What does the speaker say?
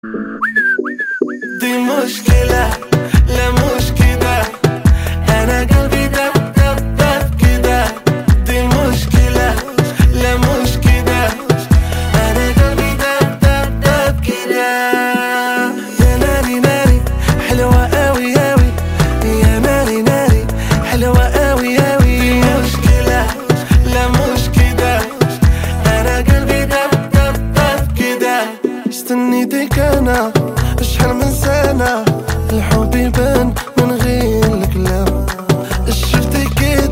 دي مشكلة لا مش كده أنا قلبي دب دب دب كده دي مشكلة لا مش كده أنا قلبي دب دب دب كده يا ناري ناري حلوة أوي أوي يا ناري ناري حلوة أوي أوي دي مشكلة لا مش كده أنا قلبي دب دب دب كده استنيتك أنا شحال من سنة